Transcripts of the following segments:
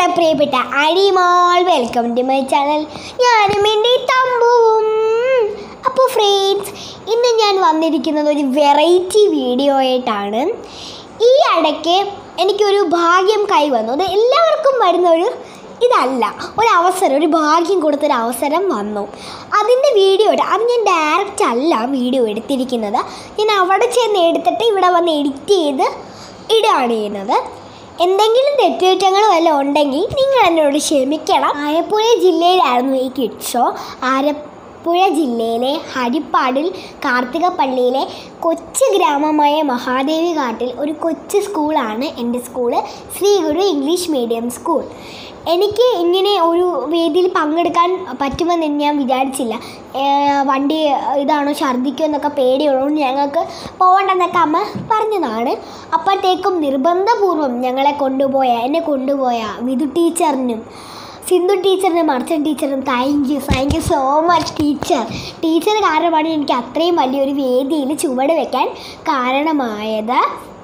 പ്രിയപ്പെട്ട അടിമാൾ welcome to my channel ഞാനും എൻ്റെ തമ്പുവും അപ്പോൾ ഫ്രണ്ട്സ് ഇന്ന് ഞാൻ വന്നിരിക്കുന്നത് ഒരു വെറൈറ്റി വീഡിയോ ആയിട്ടാണ് ഈ ഇടയ്ക്ക് എനിക്കൊരു ഭാഗ്യം കൈവന്നു അത് എല്ലാവർക്കും വരുന്ന ഒരു ഇതല്ല ഒരു അവസരം ഒരു ഭാഗ്യം കൊടുത്തൊരു അവസരം വന്നു അതിൻ്റെ വീഡിയോ അത് ഞാൻ ഡയറക്റ്റ് അല്ല വീഡിയോ എടുത്തിരിക്കുന്നത് ഞാൻ അവിടെ ചെന്ന് എടുത്തിട്ട് ഇവിടെ വന്ന് എഡിറ്റ് ചെയ്ത് ഇടുകയാണ് ചെയ്യുന്നത് എന്തെങ്കിലും തെറ്റുകുറ്റങ്ങൾ വല്ലതും ഉണ്ടെങ്കിൽ നിങ്ങൾ എന്നോട് ക്ഷമിക്കണം ആലപ്പുഴ ജില്ലയിലായിരുന്നു ഈ കിഡ് ഷോ ആലപ്പുഴ ജില്ലയിലെ ഹരിപ്പാടിൽ കാർത്തികപ്പള്ളിയിലെ കൊച്ചു ഗ്രാമമായ മഹാദേവി കാട്ടിൽ ഒരു കൊച്ചു സ്കൂളാണ് എൻ്റെ school Sree Guru English medium school എനിക്ക് ഇങ്ങനെ ഒരു വേദിയിൽ പങ്കെടുക്കാൻ പറ്റുമെന്ന് ഞാൻ വിചാരിച്ചില്ല ഏഹ് വണ്ടി ഇതാണോ ഛർദ്ദിക്കുമോ എന്നൊക്കെ പേടിയുള്ളതുകൊണ്ട് ഞങ്ങൾക്ക് പോകണ്ടെന്നൊക്കെ അമ്മ പറഞ്ഞതാണ് അപ്പോഴത്തേക്കും നിർബന്ധപൂർവ്വം ഞങ്ങളെ കൊണ്ടുപോയ എന്നെ കൊണ്ടുപോയ വിധു ടീച്ചറിനും സിന്ധു ടീച്ചറിനും അർച്ചൻ ടീച്ചറിനും thank you thank you so much teacher teacher കാരണമാണ് എനിക്ക് അത്രയും വലിയൊരു വേദിയിൽ ചുവട് വെക്കാൻ കാരണമായത്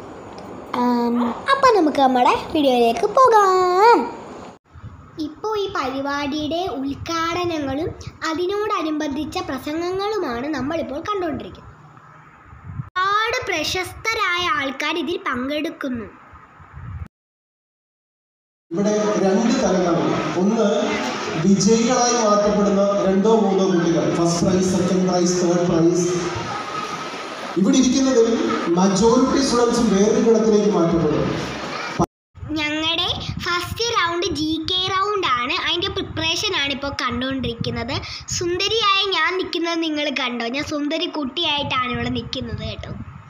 അപ്പം നമുക്ക് നമ്മുടെ വീഡിയോയിലേക്ക് പോകാം ഇപ്പോൾ ഈ പരിപാടിയുടെ ഉദ്ഘാടനങ്ങളും അതിനോടനുബന്ധിച്ച പ്രസംഗങ്ങളുമാണ് നമ്മളിപ്പോൾ കണ്ടുകൊണ്ടിരിക്കുന്നത് ഒരുപാട് പ്രശസ്തരായ ആൾക്കാർ ഇതിൽ പങ്കെടുക്കുന്നു ഇവിടെ രണ്ട് തലങ്ങളാണ് ഒന്ന് വിജയികളായി മാറ്റപ്പെടുന്ന രണ്ടോ മൂന്നോ കുട്ടികൾ first prize second prize third prize ഇവിടെ ഇരിക്കുന്നതിൽ മജോറിറ്റി സ്റ്റുഡൻസും വേറൊരു ഗണത്തിലേക്ക് മാറ്റപ്പെടും ഞങ്ങളുടെ first round G K round ആണ് അതിൻ്റെ പ്രിപ്പറേഷൻ ആണ് ഇപ്പോൾ കണ്ടുകൊണ്ടിരിക്കുന്നത് സുന്ദരിയായ ഞാൻ നിൽക്കുന്നത് നിങ്ങൾ കണ്ടോ ഞാൻ സുന്ദരി കുട്ടിയായിട്ടാണ് ഇവിടെ നിൽക്കുന്നത് കേട്ടോ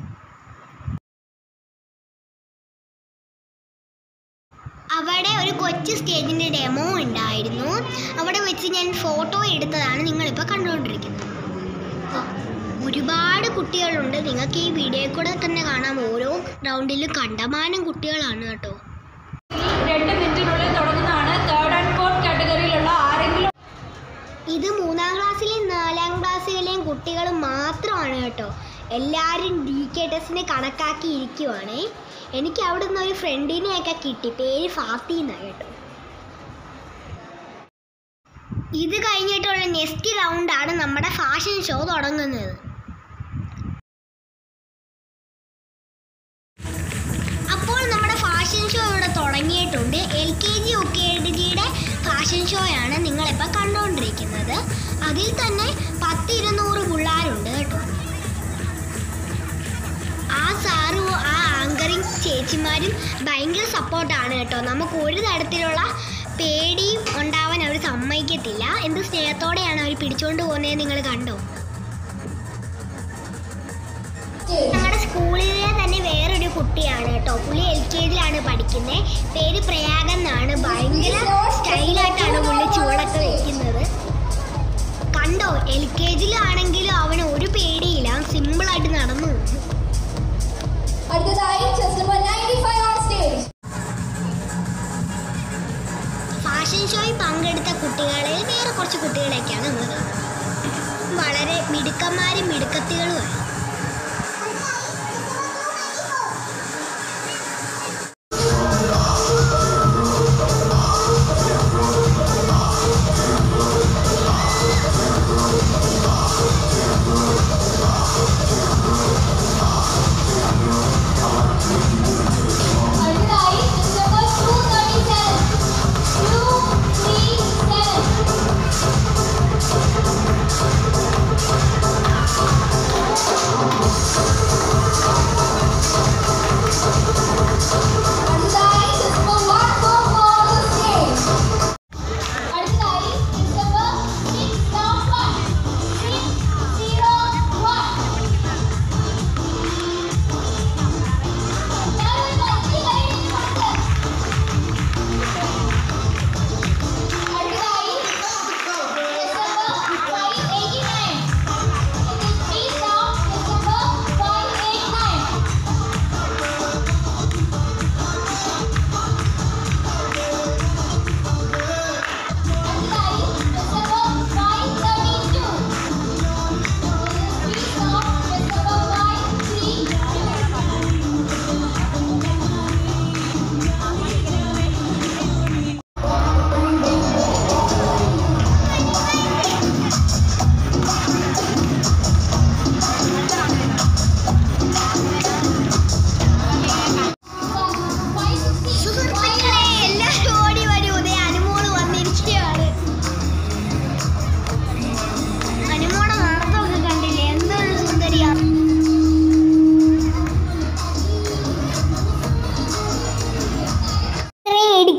അവിടെ ഒരു കൊച്ചു സ്റ്റേജിൻ്റെ ഡെമോ ഉണ്ടായിരുന്നു അവിടെ വെച്ച് ഞാൻ ഫോട്ടോ എടുത്തതാണ് നിങ്ങളിപ്പോൾ കണ്ടുകൊണ്ടിരിക്കുന്നത് ഒരുപാട് കുട്ടികളുണ്ട് നിങ്ങൾക്ക് ഈ വീഡിയോയിൽ കൂടെ തന്നെ കാണാം ഓരോ റൗണ്ടിലും കണ്ടമാനം കുട്ടികളാണ് കേട്ടോ രണ്ട് മിനിറ്റിനുള്ളിൽ തുടങ്ങുന്നതാണ് തേർഡ് ആൻഡ് ഫോർത്ത് കാറ്റഗറിയിലുള്ള ആരെങ്കിലും ഇത് മൂന്നാം ക്ലാസ്സിലെയും നാലാം ക്ലാസ്സിലെയും കുട്ടികൾ മാത്രമാണ് കേട്ടോ എല്ലാവരും ഡി കെ ടെസ്റ്റിനെ കണക്കാക്കി ഇരിക്കുവാണേ എനിക്ക് അവിടെ നിന്ന് ഒരു ഫ്രണ്ടിനെയൊക്കെ കിട്ടി പേര് ഫാത്തി എന്നാണ് കേട്ടോ ഇത് കഴിഞ്ഞിട്ടുള്ള നെക്സ്റ്റ് റൗണ്ടാണ് നമ്മുടെ ഫാഷൻ ഷോ തുടങ്ങുന്നത് അപ്പോൾ നമ്മുടെ ഫാഷൻ ഷോ ഇവിടെ തുടങ്ങിയിട്ടുണ്ട് L K G U K ജിയുടെ ഫാഷൻ ഷോയാണ് നിങ്ങളിപ്പോൾ കണ്ടുകൊണ്ടിരിക്കുന്നത് അതിൽ തന്നെ പത്തിരുന്നൂറ് പിള്ളേരുണ്ട് കേട്ടോ ആ സാറും ആ ആങ്കറിങ് ചേച്ചിമാരും ഭയങ്കര സപ്പോർട്ടാണ് കേട്ടോ നമുക്ക് ഒരു തരത്തിലുള്ള പേടിയും ഉണ്ടാവാൻ അവർ സമ്മതിക്കത്തില്ല എന്ത് സ്നേഹത്തോടെയാണ് അവർ പിടിച്ചുകൊണ്ട് പോകുന്നത് നിങ്ങൾ കണ്ടോ ഞങ്ങളുടെ സ്കൂളിലെ തന്നെ വേറൊരു കുട്ടിയാണ് കേട്ടോ പുള്ളി എൽ കെ ജിയിലാണ് പഠിക്കുന്നത് പേര് പ്രയാഗൻ എന്നാണ് ഭയങ്കര സ്റ്റൈലായിട്ടാണ് പുള്ളി ചുവടൊക്കെ വെക്കുന്നത് കണ്ടോ എൽ കെ ജിയിലാണെങ്കിലും അവന് ഒരു പേടിയില്ല സിമ്പിളായിട്ട് നടന്നു പോകുന്നു അടുത്തതായി chest number 95 on stage fashion ഷോയിൽ പങ്കെടുത്ത കുട്ടികളിൽ വേറെ കുറച്ച് കുട്ടികളെയൊക്കെയാണ് നമ്മൾ കാണുന്നത് വളരെ മിടുക്കന്മാരും മിടുക്കത്തികളുമാണ് അടുത്തതായി ചെസ് നമ്പർ 237 237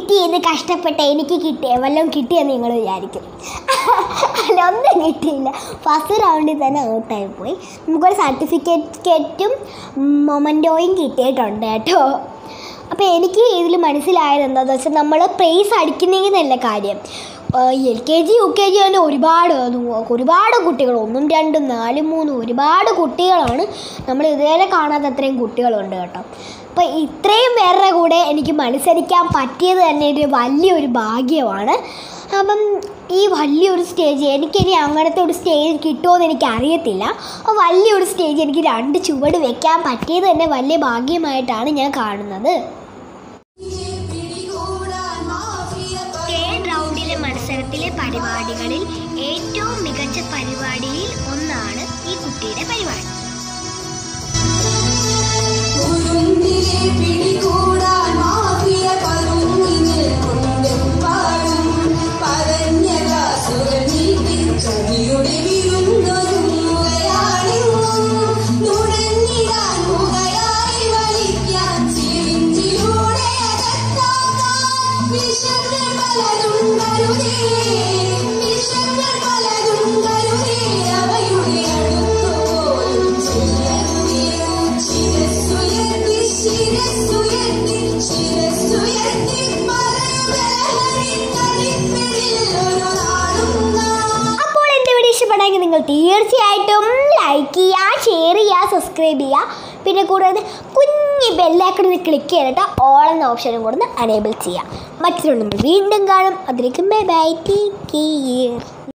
എഡിറ്റ് ചെയ്ത് കഷ്ടപ്പെട്ട് എനിക്ക് കിട്ടിയ വല്ലതും കിട്ടിയെന്ന് നിങ്ങൾ വിചാരിക്കും അല്ല ഒന്നും കിട്ടിയില്ല ഫസ്റ്റ് റൗണ്ടിൽ തന്നെ ഔട്ടായി പോയി നമുക്കൊരു സർട്ടിഫിക്കറ്റും മൊമൻറ്റോയും കിട്ടിയിട്ടുണ്ട് കേട്ടോ അപ്പോൾ എനിക്ക് ഇതിൽ മനസ്സിലായത് എന്താണെന്ന് വെച്ചാൽ നമ്മൾ പ്രൈസ് അടിക്കുന്നതിനല്ല കാര്യം L K G U K G തന്നെ ഒരുപാട് ഒരുപാട് കുട്ടികൾ ഒന്നും രണ്ടും നാലും മൂന്നും ഒരുപാട് കുട്ടികളാണ് നമ്മൾ ഇതുവരെ കാണാത്ത അത്രയും കുട്ടികളുണ്ട് കേട്ടോ അപ്പോൾ ഇത്രയും പേരുടെ കൂടെ എനിക്ക് മത്സരിക്കാൻ പറ്റിയത് തന്നെ ഒരു വലിയൊരു ഭാഗ്യമാണ് അപ്പം ഈ വലിയൊരു സ്റ്റേജ് എനിക്കിനി അങ്ങനത്തെ ഒരു സ്റ്റേജ് കിട്ടുമോ എന്ന് എനിക്ക് അറിയത്തില്ല അപ്പോൾ വലിയൊരു സ്റ്റേജ് എനിക്ക് രണ്ട് ചുവട് വെക്കാൻ പറ്റിയത് തന്നെ വലിയ ഭാഗ്യമായിട്ടാണ് ഞാൻ കാണുന്നത് തേർഡ് റൗണ്ടിലെ മത്സരത്തിലെ പരിപാടികളിൽ ഏറ്റവും മികച്ച പരിപാടിയിൽ ഒന്നാണ് ഈ കുട്ടിയുടെ പരിപാടി കുരുന്നിലെ പിടികൂടാൻ മാഫിയ പരുന്നിനെ കൊണ്ടെമ്പാടും പരഞ്ഞകാസുരൻ ചതിയുടെ വിരുന്നൊരുങ്ങുകയാണെന്നും നുഴഞ്ഞിടാൻ മുഖയായി വലിക്കാൻ ചിരിഞ്ചിലൂടെ അകത്താക്കാൻ വിഷങ്ങൾ പലതുണ്ടരുതേ വിഷങ്ങൾ പലതുണ്ടരുതേ അവയുടെ അടുത്തുപോലും ചെയ്യരുതേ ശിരസ്സുയർത്തി ശിരസ്സുയർത്തി ശിരസ്സുയർത്തി മലയുകളി കളിപ്പിടിൽ ഒരു നാളും നാം അപ്പോൾ എൻ്റെ വീഡിയോ ഇഷ്ടപ്പെടെങ്കിൽ നിങ്ങൾ തീർച്ചയായിട്ടും ലൈക്ക് ചെയ്യുക ഷെയർ ചെയ്യുക സബ്സ്ക്രൈബ് ചെയ്യുക പിന്നെ കൂടാതെ കുഞ്ഞ് ബെല്ലൈക്കണിൽ ക്ലിക്ക് ചെയ്തിട്ട് ഓൾ എന്ന ഓപ്ഷനും കൂടെ അനേബിൾ ചെയ്യുക മറ്റൊരു നമ്മൾ വീണ്ടും കാണും അതിലേക്ക് ബൈ ബൈ ടേക്ക് കെയർ